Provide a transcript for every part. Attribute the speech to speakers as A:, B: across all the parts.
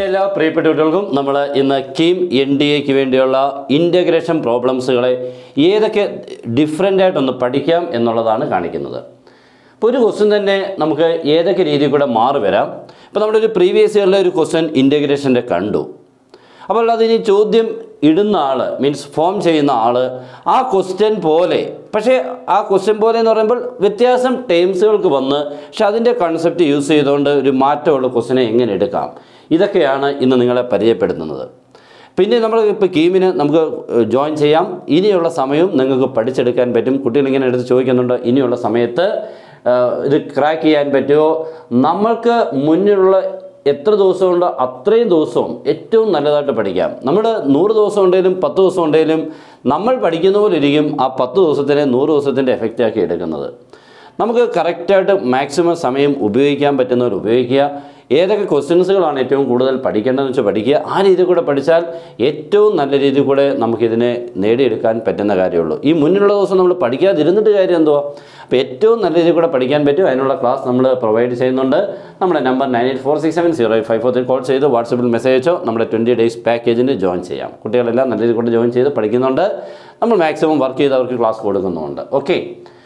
A: എല്ലാ പ്രിയപ്പെട്ട കുട്ടികൾക്കും നമ്മൾ ഇന്ന് കീം എൻ ഡി എക്ക് വേണ്ടിയുള്ള ഇൻ്റഗ്രേഷൻ പ്രോബ്ലംസുകളെ ഏതൊക്കെ ഡിഫറെൻ്റ് ആയിട്ടൊന്ന് പഠിക്കാം എന്നുള്ളതാണ് കാണിക്കുന്നത് ഇപ്പോൾ ഒരു ക്വസ്റ്റ്യൻ തന്നെ നമുക്ക് ഏതൊക്കെ രീതിയിൽ കൂടെ മാറി വരാം ഇപ്പോൾ നമ്മുടെ ഒരു പ്രീവിയസ് ഇയറിലെ ഒരു ക്വസ്റ്റ്യൻ ഇൻ്റഗ്രേഷൻ്റെ കണ്ടു അപ്പോൾ അതിന് ചോദ്യം ഇടുന്ന ആൾ മീൻസ് ഫോം ചെയ്യുന്ന ആൾ ആ ക്വസ്റ്റ്യൻ പോലെ പക്ഷേ ആ ക്വസ്റ്റ്യൻ പോലെ എന്ന് പറയുമ്പോൾ വ്യത്യാസം ടേംസുകൾക്ക് വന്ന് പക്ഷെ അതിൻ്റെ കൺസെപ്റ്റ് യൂസ് ചെയ്തുകൊണ്ട് ഒരു മാറ്റമുള്ള ക്വസ്റ്റിനെ എങ്ങനെ എടുക്കാം ഇതൊക്കെയാണ് ഇന്ന് നിങ്ങളെ പരിചയപ്പെടുത്തുന്നത് പിന്നെ നമ്മൾ ഇപ്പോൾ കീമിന് നമുക്ക് ജോയിൻ ചെയ്യാം ഇനിയുള്ള സമയവും നിങ്ങൾക്ക് പഠിച്ചെടുക്കാൻ പറ്റും കുട്ടികൾ ഇങ്ങനെ എടുത്ത് ചോദിക്കുന്നുണ്ട് ഇനിയുള്ള സമയത്ത് ആ, ഇത് ക്രാക്ക് ചെയ്യാൻ പറ്റുമോ നമ്മൾക്ക് മുന്നിലുള്ള എത്ര ദിവസമുണ്ടോ അത്രയും ദിവസവും ഏറ്റവും നല്ലതായിട്ട് പഠിക്കാം നമ്മൾ നൂറ് ദിവസം ഉണ്ടെങ്കിലും പത്ത് ദിവസം ഉണ്ടെങ്കിലും നമ്മൾ പഠിക്കുന്ന പോലെ ഇരിക്കും ആ പത്ത് ദിവസത്തിനെ നൂറ് ദിവസത്തിൻ്റെ എഫക്റ്റ് ആക്കി എടുക്കുന്നത് നമുക്ക് കറക്റ്റായിട്ട് മാക്സിമം സമയം ഉപയോഗിക്കാൻ പറ്റുന്നവർ ഉപയോഗിക്കുക ഏതൊക്കെ ക്വസ്റ്റ്യൻസുകളാണ് ഏറ്റവും കൂടുതൽ പഠിക്കേണ്ടതെന്ന് വെച്ചാൽ പഠിക്കുക ആ രീതിയിൽ കൂടെ പഠിച്ചാൽ ഏറ്റവും നല്ല രീതിയിൽ കൂടെ നമുക്കിതിനെ നേടിയെടുക്കാൻ പറ്റുന്ന കാര്യമുള്ളൂ ഈ മുന്നിലുള്ള ദിവസം നമ്മൾ പഠിക്കാതിരുന്നിട്ട് കാര്യം എന്തുവാ അപ്പോൾ ഏറ്റവും നല്ല രീതിയിൽ കൂടെ പഠിക്കാൻ പറ്റും അതിനുള്ള ക്ലാസ് നമ്മൾ പ്രൊവൈഡ് ചെയ്യുന്നുണ്ട് നമ്മുടെ number nine eight four six seven zero eight five four three call ചെയ്ത് വാട്സപ്പിൽ മെസ്സേജ് അയച്ചോ നമ്മുടെ ട്വൻറ്റി ഡേയ്സ് പാക്കേജിന് ജോയിൻ ചെയ്യാം കുട്ടികളെല്ലാം നല്ല രീതിയിൽ കൂടെ ജോയിൻ ചെയ്ത് പഠിക്കുന്നുണ്ട് നമ്മൾ മാക്സിമം വർക്ക് ചെയ്ത് അവർക്ക് ക്ലാസ് കൊടുക്കുന്നുമുണ്ട് ഓക്കെ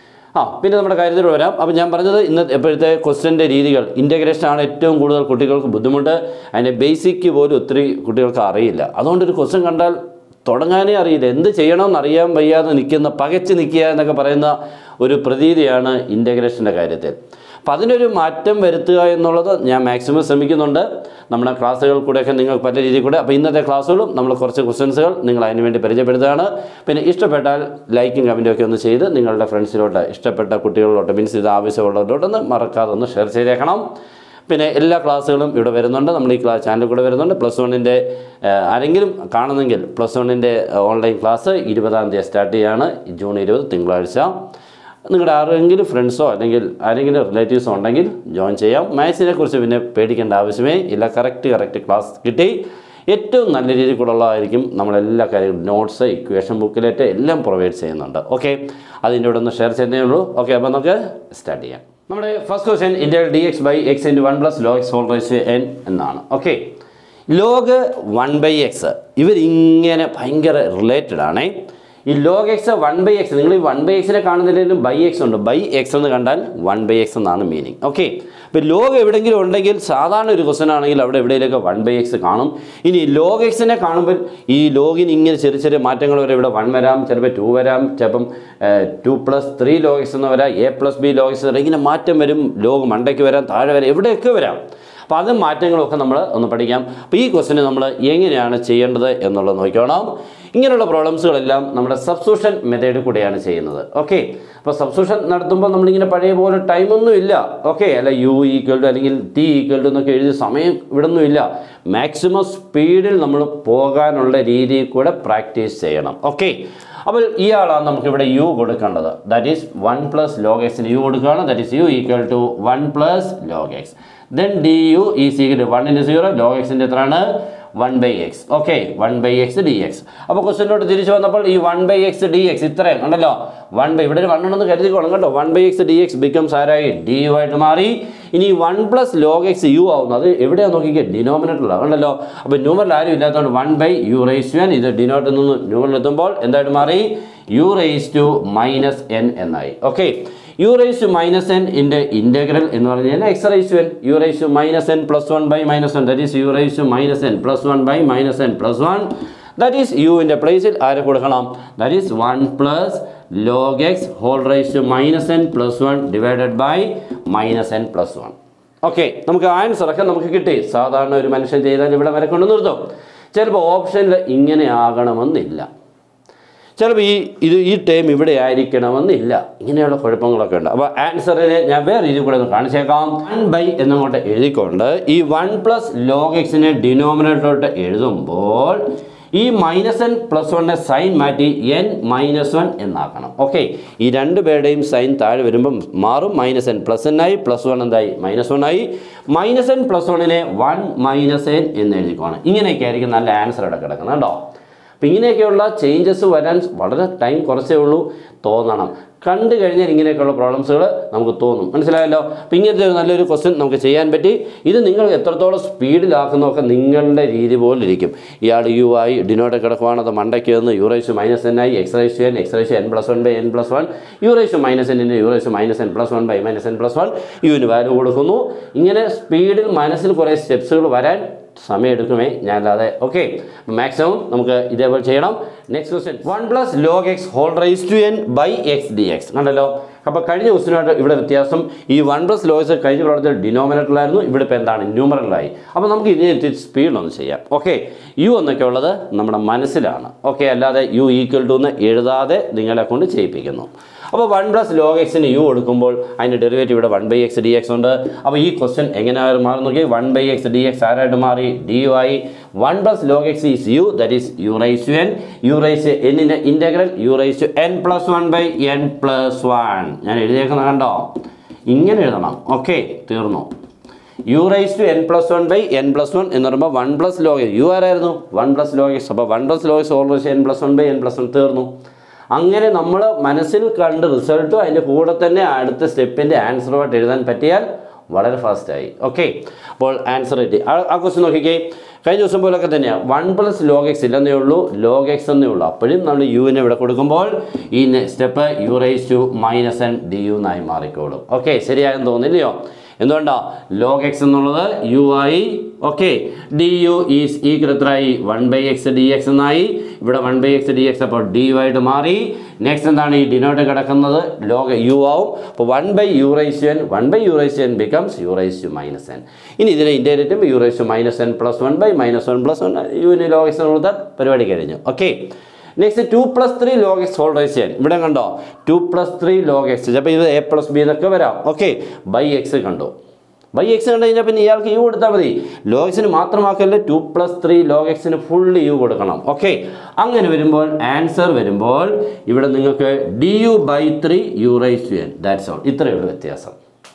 A: ആ പിന്നെ നമ്മുടെ കാര്യത്തിൽ വരാം അപ്പോൾ ഞാൻ പറഞ്ഞത് ഇന്ന് എപ്പോഴത്തെ ക്വസ്റ്റ്യൻ്റെ രീതികൾ ഇൻ്റഗ്രേഷൻ ആണ് ഏറ്റവും കൂടുതൽ കുട്ടികൾക്ക് ബുദ്ധിമുട്ട് അതിൻ്റെ ബേസിക് പോലും ഒത്തിരി കുട്ടികൾക്ക് അറിയില്ല അതുകൊണ്ട് ഒരു ക്വസ്റ്റ്യൻ കണ്ടാൽ തുടങ്ങാനേ അറിയില്ല എന്ത് ചെയ്യണമെന്ന് അറിയാൻ വയ്യാതെ നിൽക്കുന്ന പകച്ച് നിൽക്കുക എന്നൊക്കെ പറയുന്ന ഒരു പ്രതീതിയാണ് ഇൻ്റഗ്രേഷൻ്റെ കാര്യത്തിൽ അപ്പോൾ അതിനൊരു മാറ്റം വരുത്തുക എന്നുള്ളത് ഞാൻ മാക്സിമം ശ്രമിക്കുന്നുണ്ട് നമ്മുടെ ക്ലാസ്സുകൾ കൂടെയൊക്കെ നിങ്ങൾ പല രീതിയിൽ കൂടെ അപ്പോൾ ഇന്നത്തെ ക്ലാസ്സുകളും നമ്മൾ കുറച്ച് ക്വസ്റ്റ്യൻസുകൾ നിങ്ങൾ അതിന് വേണ്ടി പരിചയപ്പെടുത്തുകയാണ് പിന്നെ ഇഷ്ടപ്പെട്ടാൽ ലൈക്കും കമൻറ്റും ഒക്കെ ഒന്ന് ചെയ്ത് നിങ്ങളുടെ ഫ്രണ്ട്സിലോട്ട് ഇഷ്ടപ്പെട്ട കുട്ടികളിലോട്ട് മീൻസ് ഇത് ആവശ്യമുള്ളവരോട്ടൊന്ന് മറക്കാതെ ഒന്ന് ഷെയർ ചെയ്തേക്കണം പിന്നെ എല്ലാ ക്ലാസ്സുകളും ഇവിടെ വരുന്നുണ്ട് നമ്മൾ ഈ ക്ലാസ് ചാനലിൽ കൂടെ വരുന്നുണ്ട് പ്ലസ് വണ്ണിൻ്റെ ആരെങ്കിലും കാണുന്നെങ്കിൽ പ്ലസ് വണ്ണിൻ്റെ ഓൺലൈൻ ക്ലാസ് ഇരുപതാം തീയതി സ്റ്റാർട്ട് ചെയ്യാണ് ജൂൺ ഇരുപത് തിങ്കളാഴ്ച നിങ്ങളുടെ ആരെങ്കിലും ഫ്രണ്ട്സോ അല്ലെങ്കിൽ ആരെങ്കിലും റിലേറ്റീവ്സോ ഉണ്ടെങ്കിൽ ജോയിൻ ചെയ്യാം മാത്സിനെ കുറിച്ച് പിന്നെ പേടിക്കേണ്ട ആവശ്യമേ ഇല്ല കറക്റ്റ് കറക്റ്റ് ക്ലാസ് കിട്ടി ഏറ്റവും നല്ല രീതിയിൽ കൂടെ ഉള്ളതായിരിക്കും നമ്മളെല്ലാ കാര്യങ്ങളും നോട്ട്സ് ഇക്വേഷൻ ബുക്കിലേറ്റ് എല്ലാം പ്രൊവൈഡ് ചെയ്യുന്നുണ്ട് ഓക്കെ അതിൻ്റെ കൂടെ ഒന്ന് ഷെയർ ചെയ്യുന്നേ ഉള്ളൂ ഓക്കെ അപ്പോൾ നമുക്ക് സ്റ്റാർട്ട് ചെയ്യാം നമ്മുടെ ഫസ്റ്റ് ക്വസ്റ്റ്യൻ ഇന്ത്യയിൽ d x by x into one plus log x whole raise n എന്നാണ് okay log one by x ഇവരിങ്ങനെ ഭയങ്കര റിലേറ്റഡ് ആണേ ഈ log x one by x നിങ്ങൾ ഈ വൺ ബൈ എക്സിനെ കാണുന്നില്ലെങ്കിലും ബൈ എക്സ് ഉണ്ട് ബൈ എക്സ് എന്ന് കണ്ടാൽ വൺ ബൈ എക്സ് എന്നാണ് മീനിങ് ഓക്കെ ഇപ്പോൾ ലോഗ് എവിടെയെങ്കിലും ഉണ്ടെങ്കിൽ സാധാരണ ഒരു ക്വസ്റ്റൻ ആണെങ്കിൽ അവിടെ എവിടെയെങ്കിലൊക്കെ വൺ ബൈ എക്സ് കാണും ഇനി ലോഗ് എക്സിനെ കാണുമ്പോൾ ഈ ലോഗിന് ഇങ്ങനെ ചെറിയ ചെറിയ മാറ്റങ്ങൾ വരെ ഇവിടെ വൺ വരാം ചിലപ്പോൾ ടു വരാം ചിലപ്പം two plus three log x എന്ന് വരാം a plus b log x വരാം ഇങ്ങനെ മാറ്റം വരും ലോഗ് മണ്ടയ്ക്ക് വരാം താഴെ വരാം എവിടെയൊക്കെ വരാം അപ്പോൾ അത് മാറ്റങ്ങളൊക്കെ നമ്മൾ ഒന്ന് പഠിക്കാം അപ്പോൾ ഈ ക്വസ്റ്റിന് നമ്മൾ എങ്ങനെയാണ് ചെയ്യേണ്ടത് എന്നുള്ളത് നോക്കണം ഇങ്ങനെയുള്ള പ്രോബ്ലംസുകളെല്ലാം നമ്മുടെ സബ്സ്റ്റിറ്റ്യൂഷൻ മെത്തേഡ് കൂടെയാണ് ചെയ്യുന്നത് ഓക്കെ അപ്പോൾ സബ്സ്റ്റിറ്റ്യൂഷൻ നടത്തുമ്പോൾ നമ്മളിങ്ങനെ പഴയ പോലെ ടൈമൊന്നും ഇല്ല ഓക്കെ അല്ല യു ഈക്വൽ ടു അല്ലെങ്കിൽ ടി ഈക്വൽ ടു എന്നൊക്കെ എഴുതി സമയം ഇവിടൊന്നും ഇല്ല മാക്സിമം സ്പീഡിൽ നമ്മൾ പോകാനുള്ള രീതിയിൽ കൂടെ പ്രാക്ടീസ് ചെയ്യണം ഓക്കെ അപ്പോൾ ഇയാളാണ് നമുക്കിവിടെ യു കൊടുക്കേണ്ടത് that is one plus log എക്സിന് യു കൊടുക്കുകയാണ് that is u equal to one plus log x then d u is equal one into zero log എക്സിൻ്റെ എത്രയാണ് one by x okay one by x d x അപ്പോൾ ക്വസ്റ്റ്യനിലോട്ട് തിരിച്ചു വന്നപ്പോൾ ഈ one by x d x ഇത്രയും ഉണ്ടല്ലോ one by ഇവിടെ ഒരു വൺ ഉണ്ടെന്ന് കരുതിക്കോണം കേട്ടോ one by x d x becomes ആരായി ഡി യു ആയിട്ട് മാറി ഇനി one plus log x u ആവുന്നു അത് എവിടെയാണ് നോക്കിക്കുക ഡിനോമിനേറ്ററിലാണ് ഉണ്ടല്ലോ അപ്പോൾ ന്യൂമറിൽ ആരും ഇല്ലാത്തതുകൊണ്ട് one by u raise u n ഇത് ഡിനോട്ടിൽ നിന്ന് ന്യൂമറിൽ എത്തുമ്പോൾ എന്തായിട്ട് മാറി u raise to minus n എന്നായി okay u raise to minus n ഇൻ്റെ ഇൻ്റഗ്രൽ എന്ന് പറഞ്ഞു കഴിഞ്ഞാൽ x raise to n u raise to minus n plus one by minus one that is u raise to minus n plus one by minus n plus one that is യുവിൻ്റെ പ്ലേസിൽ ആരെ കൊടുക്കണം that is one plus log x whole raise to minus n plus one divided by minus n plus one okay നമുക്ക് ആൻസറൊക്കെ നമുക്ക് കിട്ടി സാധാരണ ഒരു മനുഷ്യൻ ചെയ്താൽ ഇവിടെ വരെ കൊണ്ട് നിർത്തും ചിലപ്പോൾ ഓപ്ഷനിൽ ഇങ്ങനെ ആകണമെന്നില്ല ചിലപ്പോൾ ഈ ഇത് ഈ ടൈം ഇവിടെ ആയിരിക്കണമെന്നില്ല ഇങ്ങനെയുള്ള കുഴപ്പങ്ങളൊക്കെ ഉണ്ട് അപ്പോൾ ആൻസറിനെ ഞാൻ വേറെ രീതിയിൽ കൂടെ ഒന്ന് കാണിച്ചേക്കാം വൺ ബൈ എന്നങ്ങോട്ട് എഴുതിക്കൊണ്ട് ഈ വൺ പ്ലസ് ലോഗ് എക്സിനെ ഡിനോമിനേറ്ററോട്ട് എഴുതുമ്പോൾ ഈ മൈനസ് എൻ പ്ലസ് വണ്ണിനെ സൈൻ മാറ്റി എൻ മൈനസ് വൺ എന്നാക്കണം ഓക്കെ ഈ രണ്ട് പേരുടെയും സൈൻ താഴെ വരുമ്പം മാറും മൈനസ് എൻ പ്ലസ് എൻ ആയി പ്ലസ് വൺ എന്തായി മൈനസ് വൺ ആയി മൈനസ് എൻ പ്ലസ് വണ്ണിനെ വൺ മൈനസ് എൻ എന്ന് എഴുതിക്കോണം ഇങ്ങനെയൊക്കെ ആയിരിക്കും നല്ല ആൻസർ ഇവിടെ കിടക്കുന്നത് കേട്ടോ അപ്പം ഇങ്ങനെയൊക്കെയുള്ള ചേഞ്ചസ് വരാൻ വളരെ ടൈം കുറച്ചേ ഉള്ളൂ തോന്നണം കണ്ടു കഴിഞ്ഞാൽ ഇങ്ങനെയൊക്കെയുള്ള പ്രോബ്ലംസുകൾ നമുക്ക് തോന്നും മനസ്സിലായല്ലോ അപ്പം ഇങ്ങനത്തെ ഒരു നല്ലൊരു ക്വസ്റ്റ്യൻ നമുക്ക് ചെയ്യാൻ പറ്റി ഇത് നിങ്ങൾ എത്രത്തോളം സ്പീഡിലാക്കുന്നതൊക്കെ നിങ്ങളുടെ രീതി പോലെ ഇരിക്കും ഇയാൾ യു ആയി ഡിനോട്ട് കിടക്കുവാണ് അത് മണ്ടയ്ക്ക് നിന്ന് യൂറേസ് മൈനസ് എൻ ആയി x raise n x raise n plus one by n plus one u raise minus എന്നിൻ്റെ u raise minus n plus one by minus n plus one യുവിന് വാല്യൂ കൊടുക്കുന്നു ഇങ്ങനെ സ്പീഡിൽ മനസ്സിൽ കുറേ സ്റ്റെപ്സുകൾ വരാൻ സമയമെടുക്കുമേ ഞാനല്ലാതെ ഓക്കെ മാക്സിമം നമുക്ക് ഇതേപോലെ ചെയ്യണം next question one plus log x whole raise to n by x d x കണ്ടല്ലോ അപ്പോൾ കഴിഞ്ഞ ക്വസ്റ്റിനായിട്ട് ഇവിടെ വ്യത്യാസം ഈ വൺ പ്ലസ് ലോഗ്സ് കഴിഞ്ഞ പ്രോബ്ലത്തിൽ ഡിനോമിനേറ്ററിലായിരുന്നു ഇവിടെ ഇപ്പോൾ എന്താണ് ന്യൂമറലായി അപ്പോൾ നമുക്ക് ഇതിനെ സ്പീഡിലൊന്ന് ചെയ്യാം ഓക്കെ യു എന്നൊക്കെ ഉള്ളത് നമ്മുടെ മനസ്സിലാണ് ഓക്കെ അല്ലാതെ യു ഈക്വൽ ടു എന്ന് എഴുതാതെ നിങ്ങളെ കൊണ്ട് ചെയ്യിപ്പിക്കുന്നു അപ്പോൾ വൺ പ്ലസ് ലോഗ് എക്സിന് യു കൊടുക്കുമ്പോൾ അതിൻ്റെ ഡെറിവേറ്റീവ് ഇവിടെ one by x d x ഉണ്ട് അപ്പോൾ ഈ ക്വസ്റ്റ്യൻ എങ്ങനെയായിരുന്നു മാറി നോക്കി one by x d x ആരായിട്ട് മാറി ഡി യു ആയി one plus log x is u that is u raise to n u raise എന്നിൻ്റെ integral u raise to n plus one by n plus one ഞാൻ എഴുതിയേക്കുന്നത് കണ്ടോ ഇങ്ങനെ എഴുതണം okay തീർന്നു u raise to n plus one by n plus one എന്ന് പറയുമ്പോൾ one plus log u ആരായിരുന്നു വൺ പ്ലസ് ലോഗ് എക്സ് അപ്പോൾ one plus log x always n plus one by n plus one തീർന്നു അങ്ങനെ നമ്മൾ മനസ്സിൽ കണ്ട് റിസൾട്ടും അതിൻ്റെ കൂടെ തന്നെ അടുത്ത സ്റ്റെപ്പിൻ്റെ ആൻസറുമായിട്ട് എഴുതാൻ പറ്റിയാൽ വളരെ ഫാസ്റ്റായി ഓക്കെ അപ്പോൾ ആൻസർ കിട്ടി ആ ആ ക്വസ്റ്റ്യൻ നോക്കിക്കേ കഴിഞ്ഞ ദിവസം പോലൊക്കെ തന്നെയാണ് വൺ പ്ലസ് ലോഗ് എക്സ് ഇല്ലെന്നേ ഉള്ളൂ ലോഗ് എക്സ് എന്നേ ഉള്ളൂ അപ്പോഴും നമ്മൾ യുവിനെ ഇവിടെ കൊടുക്കുമ്പോൾ ഈ step u raise to minus n d u എന്നായി മാറിക്കോളും ഓക്കെ ശരിയായെന്ന് തോന്നില്ലയോ എന്തുകൊണ്ടാ ലോഗ് എക്സ് എന്നുള്ളത് യു ആയി okay d u is equal എത്രയായി one by x d x എന്നായി ഇവിടെ one by x d x അപ്പോൾ ഡി യു ആയിട്ട് മാറി നെക്സ്റ്റ് എന്താണ് ഈ ഡിനോട്ട് കിടക്കുന്നത് ലോഗ് യു ആവും അപ്പോൾ one by u raise n one by u raise n becomes u raise to minus n ഇനി ഇതിനെ ഇൻറ്റേറ്റും u raise to minus n plus one by minus one plus one യുവിന് log x കൊടുത്താൽ പരിപാടി കഴിഞ്ഞു okay next two plus three log x whole raise ചെയ്യാൻ ഇവിടെ കണ്ടോ two plus three log x അപ്പോൾ ഇത് എ പ്ലസ് ബി എന്നൊക്കെ വരാം ഓക്കെ ബൈ എക്സ് കണ്ടു ബൈ എക്സ് കണ്ടു കഴിഞ്ഞാൽ പിന്നെ ഇയാൾക്ക് യു കൊടുത്താൽ മതി ലോഗ് എക്സിന് മാത്രമാക്കല്ലേ ടു പ്ലസ് ത്രീ ലോഗ് എക്സിന് ഫുള്ള് യു കൊടുക്കണം ഓക്കെ അങ്ങനെ വരുമ്പോൾ ആൻസർ വരുമ്പോൾ ഇവിടെ നിങ്ങൾക്ക് d u by three u raise to n that's all ഇത്രയേ ഉള്ളൂ വ്യത്യാസം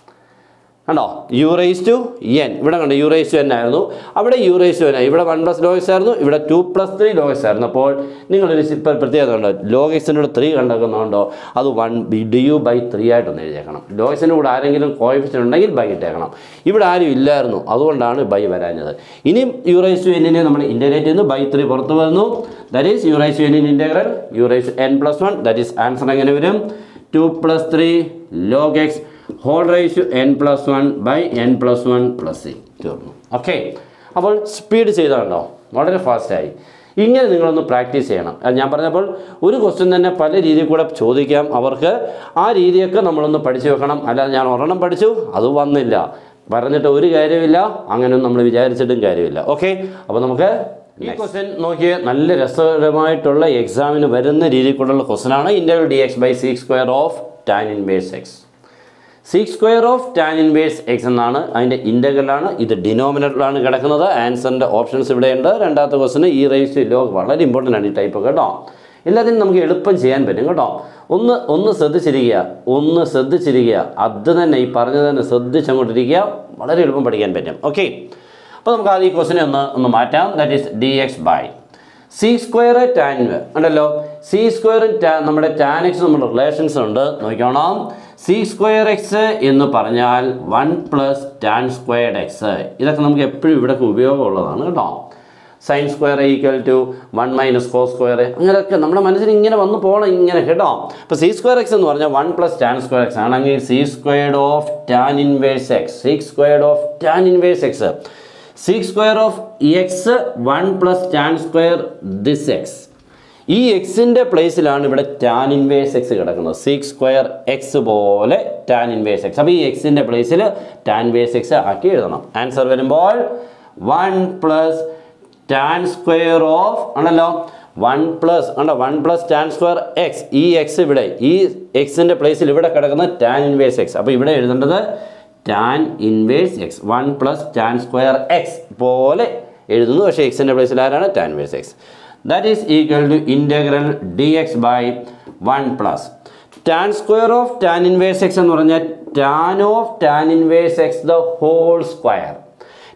A: കണ്ടോ യു റൈസ് ടു എൻ ഇവിടെ കണ്ടോ യു റൈസ് ടു എൻ ആയിരുന്നു അവിടെ യു റൈസ് ടു എൻ ആയി ഇവിടെ വൺ പ്ലസ് ലോഗക്സ് ആയിരുന്നു ഇവിടെ ടു പ്ലസ് ത്രീ ലോഗക്സ് ആയിരുന്നു അപ്പോൾ നിങ്ങളൊരു ഇപ്പോൾ പ്രത്യേകത ഉണ്ടോ ലോഗക്സിനോട് ത്രീ കണ്ടെക്കുന്നുണ്ടോ അത് one by d u by three ആയിട്ടൊന്ന് എഴുതിയേക്കണം ലോഗക്സിൻ്റെ കൂടെ ആരെങ്കിലും കോയിഫിഷ്യൻ ഉണ്ടെങ്കിൽ ബൈ ഇട്ടേക്കണം ഇവിടെ ആരും ഇല്ലായിരുന്നു അതുകൊണ്ടാണ് ബൈ വരാഞ്ഞത് ഇനിയും യു റൈസ് ടു എന്നിനെ നമ്മൾ ഇൻ്റഗ്രേറ്റ് ചെയ്യുന്നു ബൈ ത്രീ പുറത്ത് വരുന്നു that is u raise to എന്നിൻ integral u raise n plus one that is answer എങ്ങനെ വരും two plus three log x whole raise to n plus one by n plus one plus c തീർന്നു okay അപ്പോൾ speed ചെയ്താണ്ടോ വളരെ ഫാസ്റ്റായി ഇങ്ങനെ നിങ്ങളൊന്ന് പ്രാക്ടീസ് ചെയ്യണം അത് ഞാൻ പറഞ്ഞപ്പോൾ ഒരു ക്വസ്റ്റ്യൻ തന്നെ പല രീതിയിൽ കൂടെ ചോദിക്കാം അവർക്ക് ആ രീതിയൊക്കെ നമ്മളൊന്ന് പഠിച്ചു വെക്കണം അല്ലാതെ ഞാൻ ഒരെണ്ണം പഠിച്ചു അത് വന്നില്ല പറഞ്ഞിട്ട് ഒരു കാര്യമില്ല അങ്ങനെയൊന്നും നമ്മൾ വിചാരിച്ചിട്ടും കാര്യമില്ല ഓക്കെ അപ്പോൾ നമുക്ക് ഈ ക്വസ്റ്റ്യൻ നോക്കിയ നല്ല രസകരമായിട്ടുള്ള എക്സാമിന് വരുന്ന രീതിക്കുള്ള ക്വസ്റ്റ്യനാണ് interval d x by six square of tan inverse x six square of tan inverse x എന്നാണ് അതിൻ്റെ ഇൻ്റഗ്രലാണ് ഇത് ഡിനോമിനേറ്ററിലാണ് കിടക്കുന്നത് ആൻസറിൻ്റെ ഓപ്ഷൻസ് ഇവിടെയുണ്ട് രണ്ടാമത്തെ ക്വസ്റ്റിന് ഈ റേസ് ലോഗ് വളരെ ഇമ്പോർട്ടൻ്റ് ആണ് ഈ ടൈപ്പ് കേട്ടോ എല്ലാത്തിനും നമുക്ക് എളുപ്പം ചെയ്യാൻ പറ്റും കേട്ടോ ഒന്ന് ഒന്ന് ശ്രദ്ധിച്ചിരിക്കുക ഒന്ന് ശ്രദ്ധിച്ചിരിക്കുക അത് തന്നെ ഈ പറഞ്ഞത് തന്നെ ശ്രദ്ധിച്ചങ്ങോട്ടിരിക്കുക വളരെ എളുപ്പം പഠിക്കാൻ പറ്റും ഓക്കെ അപ്പോൾ നമുക്ക് ആദ്യം ഈ ക്വസ്റ്റിനെ ഒന്ന് ഒന്ന് മാറ്റാം that is d x by c square tan ഉണ്ടല്ലോ സി സ്ക്വയറും നമ്മുടെ ടാൻ എക്സ് നമ്മുടെ റിലേഷൻസ് ഉണ്ട് നോക്കണം സി സ്ക്വയർ എക്സ് എന്ന് പറഞ്ഞാൽ one plus tan squared x ഇതൊക്കെ നമുക്ക് എപ്പോഴും ഇവിടെയൊക്കെ ഉപയോഗമുള്ളതാണ് കേട്ടോ sine square equal to one minus cos square അങ്ങനെയൊക്കെ നമ്മുടെ മനസ്സിൽ ഇങ്ങനെ വന്ന് പോകണം ഇങ്ങനെ കേട്ടോ അപ്പോൾ സി സ്ക്വയർ എക്സ് എന്ന് പറഞ്ഞാൽ one plus tan square x ആണെങ്കിൽ c squared of tan inverse x c squared of tan inverse x six square of x one plus tan square this x ഈ എക്സിൻ്റെ പ്ലേസിലാണ് ഇവിടെ ടാൻ ഇൻവേഴ്സ് എക്സ് കിടക്കുന്നത് six square x പോലെ tan inverse x അപ്പോൾ ഈ എക്സിൻ്റെ പ്ലേസിൽ ടാൻ ഇൻവേഴ്സ് എക്സ് ആക്കി എഴുതണം ആൻസർ വരുമ്പോൾ one plus tan square of ആണല്ലോ വൺ പ്ലസ് ആണോ one plus tan square x ഈ എക്സ് ഇവിടെ ഈ എക്സിൻ്റെ പ്ലേസിൽ ഇവിടെ കിടക്കുന്ന ടാൻ ഇൻവേഴ്സ് എക്സ് അപ്പോൾ ഇവിടെ എഴുതേണ്ടത് tan inverse x one plus tan square x പോലെ എഴുതുന്നു പക്ഷേ എക്സിൻ്റെ പ്ലേസിൽ ആരാണ് tan inverse x that is equal to integral d x by one plus tan square of tan inverse x എന്ന് പറഞ്ഞാൽ tan of tan inverse x the whole square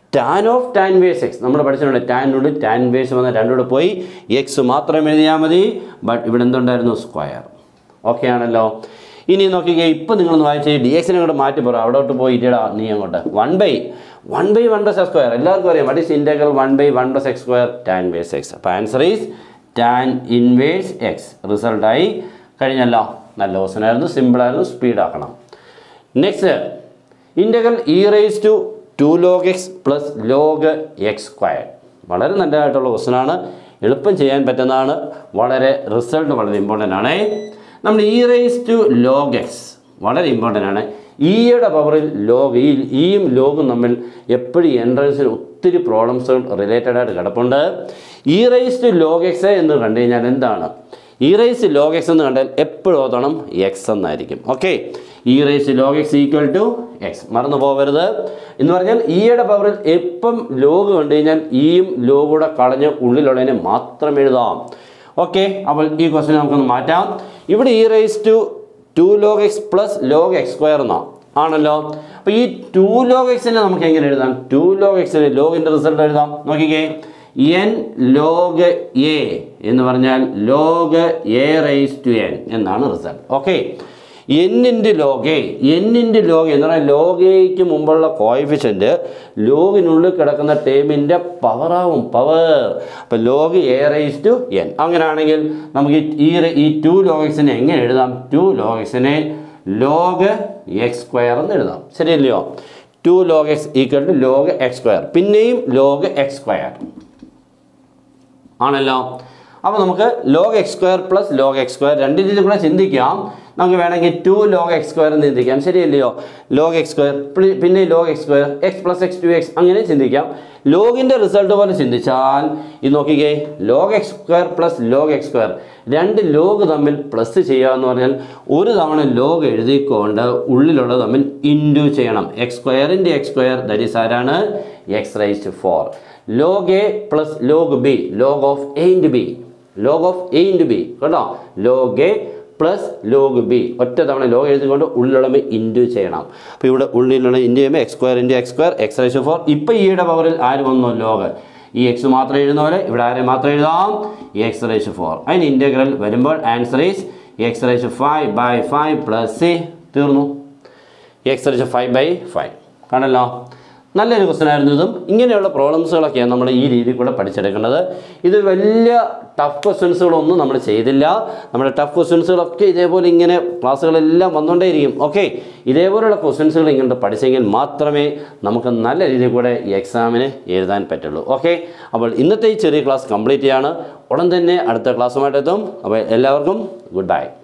A: tan of tan ways x നമ്മൾ പഠിച്ചിട്ടുണ്ട് ടാനോട് tan vase വന്ന രണ്ടുകൂടെ പോയി X മാത്രം എഴുതിയാൽ മതി but ഇവിടെ എന്തുണ്ടായിരുന്നു സ്ക്വയർ ഓക്കെ ആണല്ലോ ഇനി നോക്കിക്കേ ഇപ്പം നിങ്ങളൊന്ന് വായിച്ച് ഡി എക്സിനെ കൂടെ മാറ്റി പറ അവിടോട്ട് പോയി ഇരിടാ നീ അങ്ങോട്ട് one by one by one plus x square എല്ലാവർക്കും അറിയാം what is integral one by one plus x square tan ways x അപ്പോൾ answer is tan inverse x റിസൾട്ടായി കഴിഞ്ഞല്ലോ നല്ല ക്വസ്റ്റൻ ആയിരുന്നു സിമ്പിളായിരുന്നു സ്പീഡാക്കണം next integral e raise to two log x plus log x square വളരെ നല്ലതായിട്ടുള്ള ക്വസ്റ്റനാണ് എളുപ്പം ചെയ്യാൻ പറ്റുന്നതാണ് വളരെ റിസൾട്ട് വളരെ ഇമ്പോർട്ടൻ്റ് ആണ് നമ്മൾ e raise to log x വളരെ ഇമ്പോർട്ടൻ്റ് ആണ് ഇയുടെ പവറിൽ ലോഗ് ഈ ഇയും ലോഗും തമ്മിൽ എപ്പോഴും എൻട്രൻസിൽ ഒത്തിരി പ്രോബ്ലംസുകൾ റിലേറ്റഡ് ആയിട്ട് കിടപ്പുണ്ട് e raise to log x എന്ന് കണ്ടു കഴിഞ്ഞാൽ എന്താണ് ഇ റേസ് ലോഗ് എക്സ് എന്ന് കണ്ടാൽ എപ്പോഴും ഓതണം എക്സ് എന്നായിരിക്കും okay e raise log x equal to x മറന്നു പോകരുത് എന്ന് പറഞ്ഞാൽ ഇയുടെ പവറിൽ എപ്പം ലോഗ് കണ്ടു കഴിഞ്ഞാൽ ഇയും ലോഗൂടെ കളഞ്ഞ് ഉള്ളിലുള്ളതിനെ മാത്രം എഴുതാം ഓക്കെ അപ്പോൾ ഈ ക്വസ്റ്റ്യൻ നമുക്കൊന്ന് മാറ്റാം ഇവിടെ e raise to two log x plus log x square എന്നാണ് ആണല്ലോ അപ്പോൾ ഈ ടു ലോഗ് എക്സിനെ നമുക്ക് എങ്ങനെ എഴുതാം ടു ലോഗ് എക്സിന് ലോഗിൻ്റെ റിസൾട്ട് എഴുതാം നോക്കിക്കേ എൻ ലോഗ് എ എന്ന് പറഞ്ഞാൽ log a raise to n എന്നാണ് റിസൾട്ട് ഓക്കെ എന്നിൻ്റെ ലോഗ് എന്നിൻ്റെ ലോഗ് എന്ന് പറഞ്ഞാൽ ലോഗയ്ക്ക് മുമ്പുള്ള കോയിഫിഷ്യൻ്റ് ലോഗിനുള്ളിൽ കിടക്കുന്ന ടേമിൻ്റെ പവറാവും പവർ അപ്പോൾ log a raise to n അങ്ങനെയാണെങ്കിൽ നമുക്ക് ഈ ഈ- ഈ ടു ലോഗക്സിനെ എങ്ങനെ എഴുതാം ടു ലോഗക്സിനെ ലോഗ് എക്സ് സ്ക്വയർ എന്ന് എഴുതാം ശരിയല്ലയോ two log x equal to log x square പിന്നെയും ലോഗ് എക്സ് സ്ക്വയർ ആണല്ലോ അപ്പോൾ നമുക്ക് log x square plus log x square രണ്ട് രീതിയിൽ കൂടെ ചിന്തിക്കാം നമുക്ക് വേണമെങ്കിൽ ടു ലോഗ് എക്സ് സ്ക്വയർ എന്ന് ചിന്തിക്കാം ശരിയല്ലയോ ലോഗ് എക്സ് സ്ക്വയർ പിന്നെ log x square x plus x to x അങ്ങനെ ചിന്തിക്കാം ലോഗിൻ്റെ റിസൾട്ട് പോലെ ചിന്തിച്ചാൽ ഇത് നോക്കിക്കേ log x square plus log x square രണ്ട് ലോഗ് തമ്മിൽ പ്ലസ് ചെയ്യുക എന്ന് പറഞ്ഞാൽ ഒരു തവണ ലോഗ് എഴുതിക്കൊണ്ട് ഉള്ളിലുള്ളത് തമ്മിൽ ഇൻഡു ചെയ്യണം എക്സ് സ്ക്വയറിൻ്റെ എക്സ് സ്ക്വയർ ദറ്റ് ഈസ് ആരാണ് x raise four log a plus log b log of a into b log of a into b കേട്ടോ log a plus log b ഒറ്റ തവണ ലോഗ് എഴുതിക്കൊണ്ട് ഉള്ളിലുള്ള into ചെയ്യണം അപ്പോൾ ഇവിടെ ഉള്ളിലുള്ള ഇൻറ്റു ചെയ്യുമ്പോൾ x square into x square x raise four ഇപ്പോൾ ഈയുടെ പവറിൽ ആര് വന്നു ലോഗ് ഈ എക്സ് മാത്രം എഴുതുന്ന പോലെ ഇവിടെ ആരെ മാത്രം എഴുതാം എക്സ് റൈസ് ഫോർ അതിന് ഇൻറ്റഗ്രൽ വരുമ്പോൾ answer is x raise five by five plus c തീർന്നു x raise five by five കാണല്ലോ നല്ലൊരു ക്വസ്റ്റൻ ആയിരുന്നു ഇതും ഇങ്ങനെയുള്ള പ്രോബ്ലംസുകളൊക്കെയാണ് നമ്മൾ ഈ രീതിയിൽ കൂടെ പഠിച്ചെടുക്കേണ്ടത് ഇത് വലിയ ടഫ് ക്വസ്റ്റ്യൻസുകളൊന്നും നമ്മൾ ചെയ്തില്ല നമ്മുടെ ടഫ് ക്വസ്റ്റ്യൻസുകളൊക്കെ ഇതേപോലെ ഇങ്ങനെ ക്ലാസ്സുകളെല്ലാം വന്നുകൊണ്ടേയിരിക്കും ഓക്കെ ഇതേപോലെയുള്ള ക്വസ്റ്റ്യൻസുകൾ ഇങ്ങോട്ട് പഠിച്ചെങ്കിൽ മാത്രമേ നമുക്ക് നല്ല രീതിയിൽ കൂടെ ഈ എക്സാമിന് എഴുതാൻ പറ്റുള്ളൂ ഓക്കെ അപ്പോൾ ഇന്നത്തെ ഈ ചെറിയ ക്ലാസ് കംപ്ലീറ്റ് ചെയ്യാണ് ഉടൻ തന്നെ അടുത്ത ക്ലാസ്സുമായിട്ട് എത്തും അപ്പോൾ എല്ലാവർക്കും ഗുഡ് ബൈ